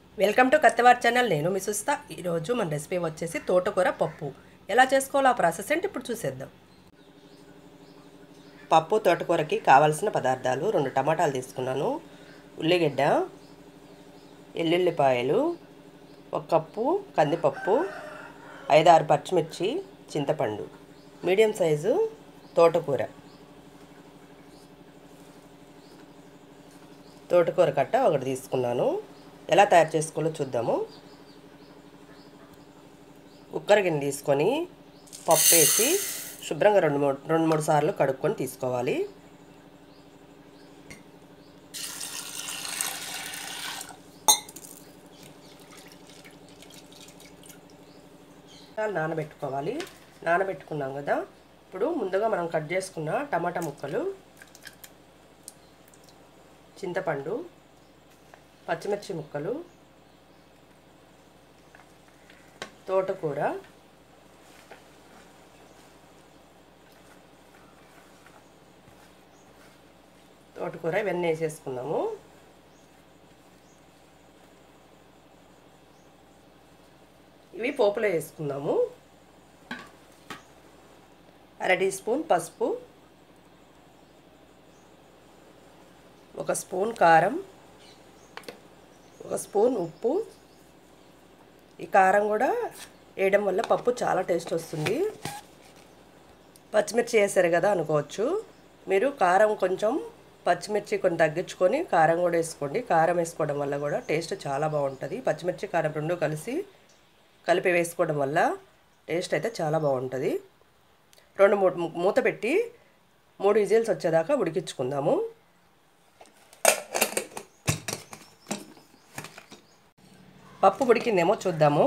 welcome to కత్తెవార్ channel నేను మీ సుస్తా ఈరోజు మన రెసిపీ వచ్చేసి తోటకూర పప్పు ఎలా చేసుకోవాలో ఆ ప్రాసెస్ ఏంటి ఇప్పుడు చూసేద్దాం పప్పు తోటకూరకి కావాల్సిన పదార్థాలు రెండు టమాటాలు తీసుకున్నాను ఉల్లిగడ్డ ఎల్లుల్లిపాయలు ఒక కప్పు కందిపప్పు ఐదారు పచ్చిమిర్చి చింతపండు మీడియం సైజు తోటకూర తోటకూర కట్ట ఒకటి తీసుకున్నాను ఎలా తయారు చేసుకోవాలో చూద్దాము కుక్కర్ గిన్నె తీసుకొని పప్పు వేసి శుభ్రంగా రెండు మూడు రెండు మూడు సార్లు కడుక్కొని తీసుకోవాలి నానబెట్టుకోవాలి నానబెట్టుకున్నాం కదా ఇప్పుడు ముందుగా మనం కట్ చేసుకున్న టమాటా ముక్కలు చింతపండు పచ్చిమిర్చి ముక్కలు తోటకూర తోటకూర ఇవన్నీ వేసేసుకున్నాము ఇవి పోపులో వేసుకుందాము అర టీ స్పూన్ పసుపు ఒక స్పూన్ కారం ఒక స్పూన్ ఉప్పు ఈ కారం కూడా వేయడం వల్ల పప్పు చాలా టేస్ట్ వస్తుంది పచ్చిమిర్చి వేసారు కదా అనుకోవచ్చు మీరు కారం కొంచెం పచ్చిమిర్చి కొంచెం తగ్గించుకొని కారం కూడా వేసుకోండి కారం వేసుకోవడం వల్ల కూడా టేస్ట్ చాలా బాగుంటుంది పచ్చిమిర్చి కారం రెండు కలిసి కలిపి వేసుకోవడం వల్ల టేస్ట్ అయితే చాలా బాగుంటుంది రెండు మూడు మూత పెట్టి మూడు విజిల్స్ వచ్చేదాకా ఉడికించుకుందాము పప్పు ఉడికిందేమో చూద్దాము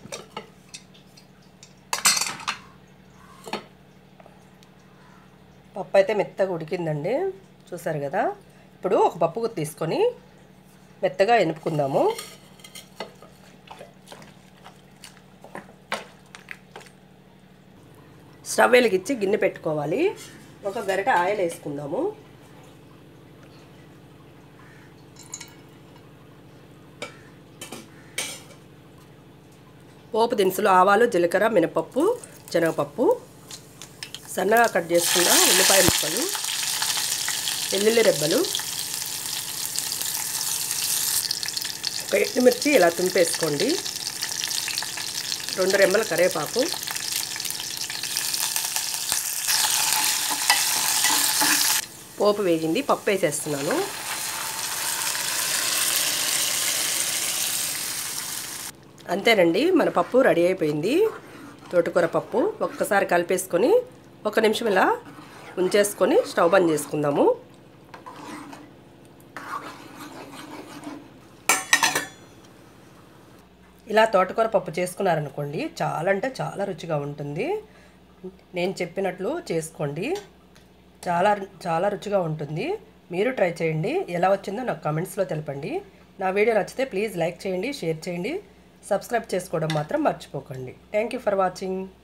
పప్పు అయితే మెత్తగా ఉడికిందండి చూసారు కదా ఇప్పుడు ఒక పప్పు గుత్తి తీసుకొని మెత్తగా ఎనుపుకుందాము స్టవ్ వెలిగించి గిన్నె పెట్టుకోవాలి ఒక గరిట ఆయిల్ వేసుకుందాము పోపు దినుసులు ఆవాలు జీలకర్ర మినపప్పు శనగపప్పు సన్నగా కట్ చేసుకున్న ఉల్లిపాయ ముక్కలు వెల్లుల్లి రెబ్బలు ఒక ఎండుమిర్చి ఇలా తుంపేసుకోండి రెండు రెమ్మల కరివేపాకు పోపు వేగింది పప్పు వేసేస్తున్నాను అంతేనండి మన పప్పు రెడీ అయిపోయింది తోటకూర పప్పు ఒక్కసారి కలిపేసుకొని ఒక నిమిషం ఇలా ఉంచేసుకొని స్టవ్ బంద్ చేసుకుందాము ఇలా తోటకూర పప్పు చేసుకున్నారనుకోండి చాలా అంటే చాలా రుచిగా ఉంటుంది నేను చెప్పినట్లు చేసుకోండి చాలా చాలా రుచిగా ఉంటుంది మీరు ట్రై చేయండి ఎలా వచ్చిందో నాకు కమెంట్స్లో తెలపండి నా వీడియో నచ్చితే ప్లీజ్ లైక్ చేయండి షేర్ చేయండి సబ్స్క్రైబ్ చేసుకోవడం మాత్రం మర్చిపోకండి థ్యాంక్ యూ ఫర్ వాచింగ్